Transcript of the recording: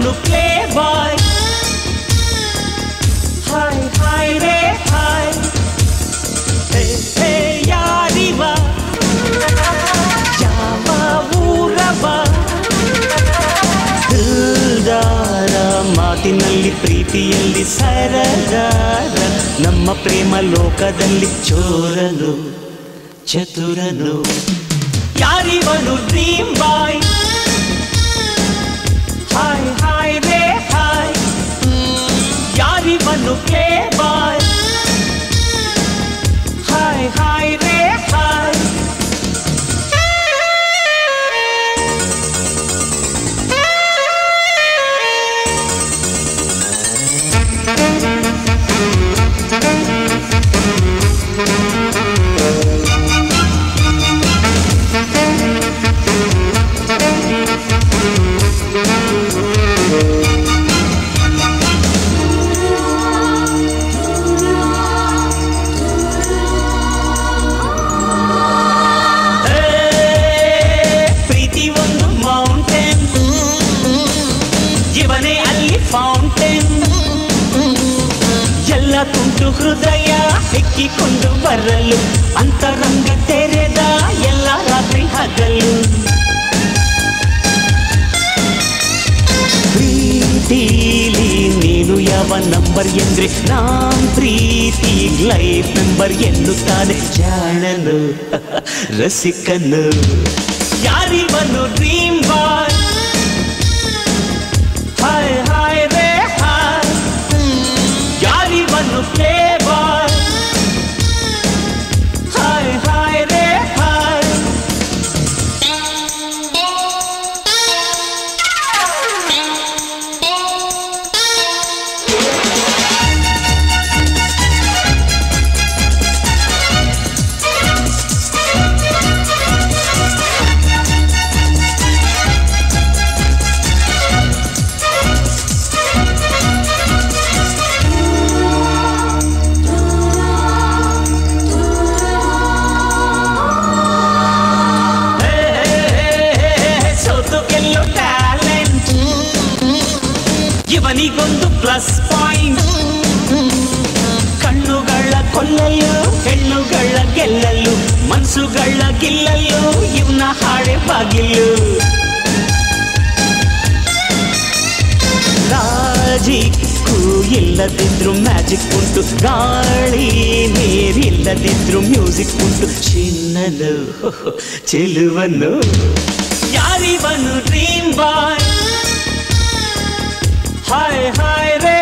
ಯಾರಿವನು play boy hi hi ರೇ hi hey hey ಯಾರಿವ ಯಾವ ಊರವ ದಿಲ್ದಾರ ಮಾತಿನಲ್ಲಿ ಪ್ರೀತಿಯಲ್ಲಿ ಸರದಾರ ನಮ್ಮ ಪ್ರೇಮ ಲೋಕದಲ್ಲಿ ಚೋರನು ಚತುರನು ಯಾರಿವನು ಡ್ರೀಮ್ ಬಾಯ್ ಹಾಯ್ ಹಾಯ್ ರೇ ಹಾಯ್ ಯಾರಿವನು ಪ್ಲೇ ಬಾಯ್ ಹಾಯ್ ಹಾಯ್ ರೇ ಹಾಯ್ ಏ, ಪ್ರೀತಿ ಒಂದು ಮೌಂಟೇನ್ ಜೀವನೇ ಅಲ್ಲಿ ಫೌಂಟೇನ್ ಎಲ್ಲ ತುಂಟು ಹೃದಯ ಹೆಕ್ಕಿಕೊಂಡು ಬರಲು ಅಂತರಂಗ ತೆರೆದ ಎಲ್ಲ ರಾತ್ರಿ ಹಗಲು ಪ್ರೀತಿಲಿ ನೀನು ಯಾವ ನಂಬರ್ ಎಂದ್ರೆ ನಾನ್ ಪ್ರೀತಿ ಲೈಫ್ ನಂಬರ್ ಎನ್ನುತ್ತಾನೆ ಜಾಣನು ರಸಿಕನು ಯಾರಿವನು ಡ್ರೀಮ್ ಬಾಯ್ ಹಾಯ್ ಹಾಯ್ ರೇ ಹಾಯ್ ಯಾರಿವನು ಪ್ಲೇ ಬಾಯ್ ಹಾಯ್ ಹಾಯ್ ರೇ hi hey, hey, hey, hey, ಸೋತು ಗೆಲ್ಲೋ ಟ್ಯಾಲೆಂಟ್ ಇವನಿಗೊಂದು ಪ್ಲಸ್ ಪಾಯಿಂಟ್ ಕಣ್ಣುಗಳ ಕೊಲ್ಲಲು ಹೆಣ್ಣುಗಳ ಗೆಲ್ಲಲು ಮನ್ಸುಗಳ ಗಿಲ್ಲಲು ಇವನ ಹಾಡೆ ಬಾಗಿಲು ಲಾಜಿಕ್ಕು ಇಲ್ಲದಿದ್ರು ಮ್ಯಾಜಿಕ್ ಉಂಟು ಗಾಳಿ ನೀರಿಲ್ಲದಿದ್ರು ಮ್ಯೂಸಿಕ್ ಉಂಟು ಚಿನ್ನನು ಚೆಲುವನು ಯಾರಿವನು ಡ್ರೀಮ್ ಬಾಯ್ ಹಾಯ್ ಹಾಯ್ ರೇ